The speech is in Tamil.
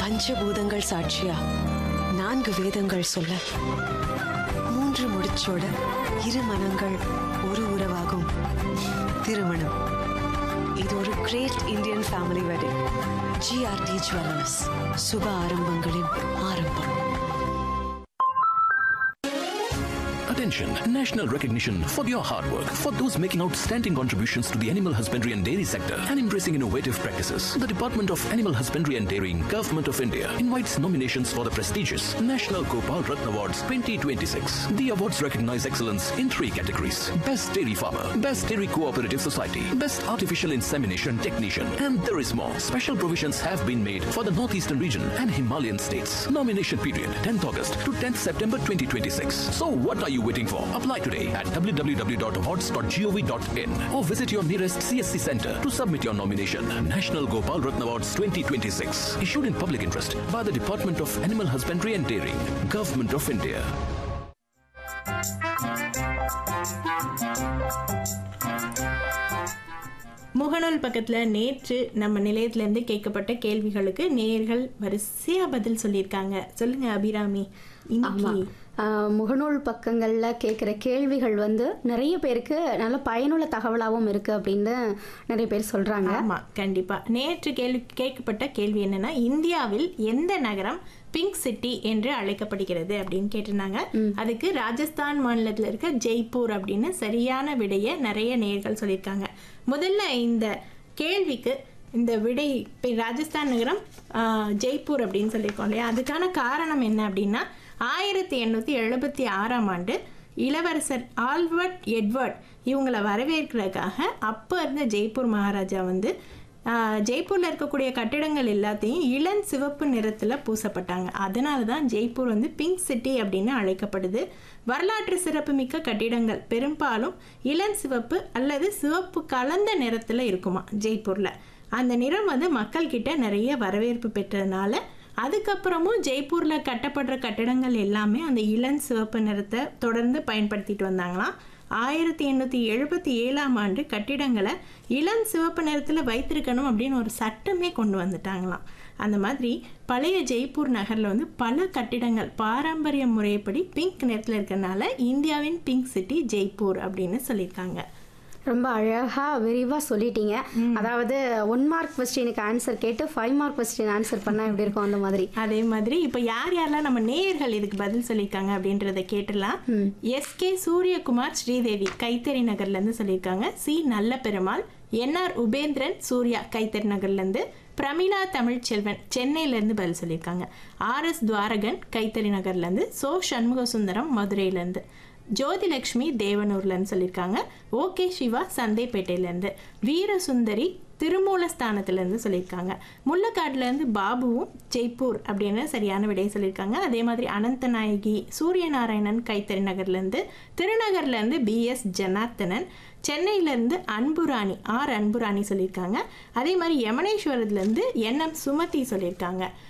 பஞ்சபூதங்கள் சாட்சியா நான்கு வேதங்கள் சொல்ல மூன்று முடிச்சோட இரு மனங்கள் ஒரு உறவாகும் திருமணம் இது ஒரு great Indian family wedding GRT jewellers சுப ஆரம்பங்களின் ஆரம்பம் Attention! National recognition for your hard work. For those making outstanding contributions to the animal husbandry and dairy sector and embracing innovative practices, the Department of Animal Husbandry and Dairying, Government of India invites nominations for the prestigious National Gopal Ratna Awards 2026. The awards recognize excellence in three categories: Best Dairy Farmer, Best Dairy Cooperative Society, Best Artificial Insemination Technician, and there is more. Special provisions have been made for the Northeastern region and Himalayan states. Nomination period 10th August to 10th September 2026. So what are you waiting for? Apply today at www.awards.gov.in or visit your nearest CSC center to submit your nomination. National Gopal Ratna Awards 2026. Issued in public interest by the Department of Animal Husbandry and Dairying, Government of India. முகநூல் பக்கத்தில் நேற்று நம்ம நிலையத்திலேருந்து கேட்கப்பட்ட கேள்விகளுக்கு நேர்கள் வரிசையாக பதில் சொல்லியிருக்காங்க சொல்லுங்க அபிராமி இன்னைக்கு ஆஹ் முகநூல் பக்கங்களில் கேட்குற கேள்விகள் வந்து நிறைய பேருக்கு நல்ல பயனுள்ள தகவலாகவும் இருக்குது அப்படின்னு நிறைய பேர் சொல்கிறாங்க ஆமா கண்டிப்பா நேற்று கேள்வி கேட்கப்பட்ட கேள்வி என்னன்னா இந்தியாவில் எந்த நகரம் பிங்க் சிட்டி என்று அழைக்கப்படுகிறது அப்படின்னு கேட்டிருந்தாங்க அதுக்கு ராஜஸ்தான் மாநிலத்தில் இருக்க ஜெய்ப்பூர் அப்படின்னு சரியான விடையை நிறைய நேர்கள் சொல்லியிருக்காங்க முதல்ல இந்த கேள்விக்கு இந்த விடை இப்போ ராஜஸ்தான் நகரம் ஆஹ், ஜெய்ப்பூர் அப்படின்னு சொல்லியிருக்கோம் இல்லையா அதுக்கான காரணம் என்ன அப்படின்னா ஆயிரத்தி எண்ணூற்றி எழுபத்தி ஆறாம் ஆண்டு இளவரசர் ஆல்வர்ட் எட்வர்ட் இவங்களை வரவேற்கிறதுக்காக அப்போ இருந்த ஜெய்ப்பூர் மகாராஜா வந்து ஆஹ், ஜெய்ப்பூர்ல இருக்கக்கூடிய கட்டிடங்கள் எல்லாத்தையும் இளம் சிவப்பு நிறத்துல பூசப்பட்டாங்க அதனால தான் ஜெய்ப்பூர் வந்து பிங்க் சிட்டி அப்படின்னு அழைக்கப்படுது வரலாற்று சிறப்புமிக்க கட்டிடங்கள் பெரும்பாலும் இளம் சிவப்பு அல்லது சிவப்பு கலந்த நிறத்துல இருக்குமா ஜெய்ப்பூர்ல அந்த நிறம் வந்து மக்கள் கிட்ட நிறைய வரவேற்பு பெற்றதுனால அதுக்கப்புறமும் ஜெய்ப்பூர்ல கட்டப்படுற கட்டிடங்கள் எல்லாமே அந்த இளம் சிவப்பு நிறத்தை தொடர்ந்து பயன்படுத்திட்டு வந்தாங்களாம் ஆயிரத்தி எண்ணூற்றி எழுபத்தி ஏழாம் ஆண்டு கட்டிடங்களை இளம் சிவப்பு நிறத்தில் வைத்திருக்கணும் அப்படின்னு ஒரு சட்டமே கொண்டு வந்துட்டாங்களாம் அந்த மாதிரி பழைய ஜெய்ப்பூர் நகரில் வந்து பல கட்டிடங்கள் பாரம்பரிய முறைப்படி பிங்க் நிறத்தில் இருக்கறனால இந்தியாவின் பிங்க் சிட்டி ஜெய்ப்பூர் அப்படின்னு சொல்லியிருக்காங்க ரொம்ப அழகாக விரிவாக சொல்லிட்டீங்க அதாவது ஒன் மார்க் கொஸ்டினுக்கு ஆன்சர் கேட்டு ஃபைவ் மார்க் கொஸ்டின் ஆன்சர் பண்ணால் எப்படி இருக்கும் அந்த மாதிரி அதே மாதிரி இப்போ யார் யாரெல்லாம் நம்ம நேயர்கள் இதுக்கு பதில் சொல்லியிருக்காங்க அப்படின்றத கேட்டுலாம் எஸ்கே சூரியகுமார் ஸ்ரீதேவி கைத்தறி நகர்லேருந்து சொல்லியிருக்காங்க சி நல்ல பெருமாள் என்ஆர் உபேந்திரன் சூர்யா கைத்தறி நகர்லேருந்து பிரமிளா தமிழ்ச்செல்வன் சென்னையிலேருந்து பதில் சொல்லியிருக்காங்க ஆர்எஸ் துவாரகன் கைத்தறி நகர்லேருந்து சோ சண்முக சுந்தரம் மதுரையிலேருந்து ஜோதிலக்ஷ்மி தேவனூர்லன்னு சொல்லியிருக்காங்க ஓகே சிவா சந்தைப்பேட்டையிலேருந்து வீரசுந்தரி திருமூலஸ்தானத்துலேருந்து சொல்லியிருக்காங்க முள்ளக்காடுலேருந்து பாபுவும் ஜெய்ப்பூர் அப்படின்னு சரியான விடையை சொல்லியிருக்காங்க அதே மாதிரி அனந்தநாயகி சூரியநாராயணன் கைத்தறி நகர்லேருந்து திருநகர்லேருந்து பிஎஸ் ஜனார்த்தனன் சென்னையிலேருந்து அன்புராணி ஆர் அன்புராணி சொல்லியிருக்காங்க அதே மாதிரி யமனேஸ்வரத்துலேருந்து என்எம் சுமதி சொல்லியிருக்காங்க